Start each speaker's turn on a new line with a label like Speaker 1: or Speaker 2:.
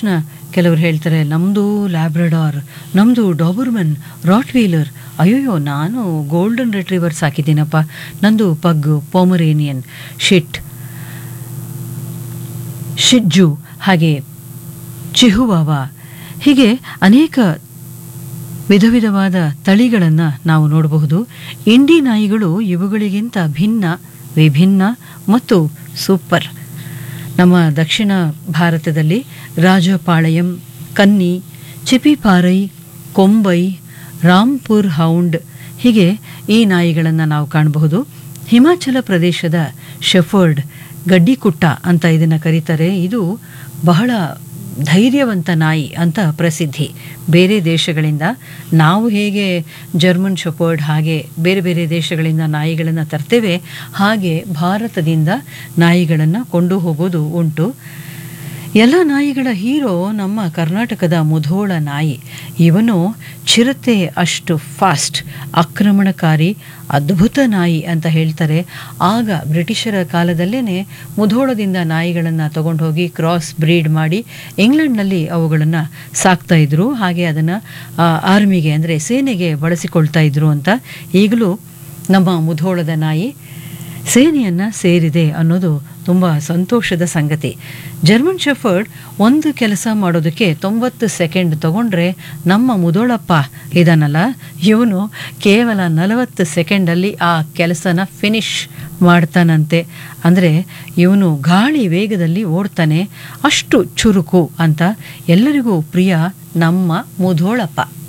Speaker 1: ತಕ್ಷಣ ಕೆಲವರು ಹೇಳ್ತಾರೆ ನಮ್ಮದು ಲ್ಯಾಬ್ರಡಾರ್ ನಮ್ಮದು ಡಾಬರ್ಮನ್ ರಾಟ್ವೀಲರ್ ಅಯ್ಯೋಯ್ಯೋ ನಾನು ಗೋಲ್ಡನ್ ರಿಟ್ರೀವರ್ ಸಾಕಿದ್ದೀನಪ್ಪ ನಂದು ಪಗ್ಗು ಪೋಮರೇನಿಯನ್ ಶಿಟ್ ಶಿಜ್ಜು ಹಾಗೆ ಚಿಹುವಾವ ಹೀಗೆ ಅನೇಕ ವಿಧ ವಿಧವಾದ ತಳಿಗಳನ್ನು ನಾವು ನೋಡಬಹುದು ಇಂಡಿ ನಾಯಿಗಳು ಇವುಗಳಿಗಿಂತ ಭಿನ್ನ ವಿಭಿನ್ನ ಮತ್ತು ಸೂಪರ್ ನಮ್ಮ ದಕ್ಷಿಣ ಭಾರತದಲ್ಲಿ ರಾಜಪಾಳಯಂ ಕನ್ನಿ ಚಿಪಿಪಾರೈ ಕೊಂಬೈ ರಾಂಪುರ್ ಹೌಂಡ್ ಹೀಗೆ ಈ ನಾಯಿಗಳನ್ನು ನಾವು ಕಾಣಬಹುದು ಹಿಮಾಚಲ ಪ್ರದೇಶದ ಶೆಫರ್ಡ್ ಗಡ್ಡಿಕುಟ್ಟ ಅಂತ ಇದನ್ನು ಕರೀತಾರೆ ಇದು ಬಹಳ ಧೈರ್ಯವಂತ ನಾಯಿ ಅಂತ ಪ್ರಸಿದ್ಧಿ ಬೇರೆ ದೇಶಗಳಿಂದ ನಾವು ಹೇಗೆ ಜರ್ಮನ್ ಶೆಫರ್ಡ್ ಹಾಗೆ ಬೇರೆ ಬೇರೆ ದೇಶಗಳಿಂದ ನಾಯಿಗಳನ್ನು ತರ್ತೇವೆ ಹಾಗೆ ಭಾರತದಿಂದ ನಾಯಿಗಳನ್ನು ಕೊಂಡು ಹೋಗೋದು ಉಂಟು ಎಲ್ಲ ನಾಯಿಗಳ ಹೀರೋ ನಮ್ಮ ಕರ್ನಾಟಕದ ಮುಧೋಳ ನಾಯಿ ಇವನು ಚಿರತೆ ಅಷ್ಟು ಫಾಸ್ಟ್ ಆಕ್ರಮಣಕಾರಿ ಅದ್ಭುತ ನಾಯಿ ಅಂತ ಹೇಳ್ತಾರೆ ಆಗ ಬ್ರಿಟಿಷರ ಕಾಲದಲ್ಲೇ ಮುಧೋಳದಿಂದ ನಾಯಿಗಳನ್ನು ತಗೊಂಡು ಹೋಗಿ ಕ್ರಾಸ್ ಬ್ರೀಡ್ ಮಾಡಿ ಇಂಗ್ಲೆಂಡ್ನಲ್ಲಿ ಅವುಗಳನ್ನು ಸಾಕ್ತಾ ಇದ್ರು ಹಾಗೆ ಅದನ್ನು ಆರ್ಮಿಗೆ ಅಂದರೆ ಸೇನೆಗೆ ಬಳಸಿಕೊಳ್ತಾ ಇದ್ರು ಅಂತ ಈಗಲೂ ನಮ್ಮ ಮುಧೋಳದ ನಾಯಿ ಸೇನೆಯನ್ನು ಸೇರಿದೆ ಅನ್ನೋದು ತುಂಬ ಸಂತೋಷದ ಸಂಗತಿ ಜರ್ಮನ್ ಶೆಫರ್ಡ್ ಒಂದು ಕೆಲಸ ಮಾಡೋದಕ್ಕೆ ತೊಂಬತ್ತು ಸೆಕೆಂಡ್ ತಗೊಂಡ್ರೆ ನಮ್ಮ ಮುದೋಳಪ್ಪ ಇದಾನಲ್ಲ ಇವನು ಕೇವಲ ನಲವತ್ತು ಸೆಕೆಂಡಲ್ಲಿ ಆ ಕೆಲಸನ ಫಿನಿಶ್ ಮಾಡ್ತಾನಂತೆ ಅಂದರೆ ಇವನು ಗಾಳಿ ವೇಗದಲ್ಲಿ ಓಡ್ತಾನೆ ಅಷ್ಟು ಚುರುಕು ಅಂತ ಎಲ್ಲರಿಗೂ ಪ್ರಿಯ ನಮ್ಮ ಮುಧೋಳಪ್ಪ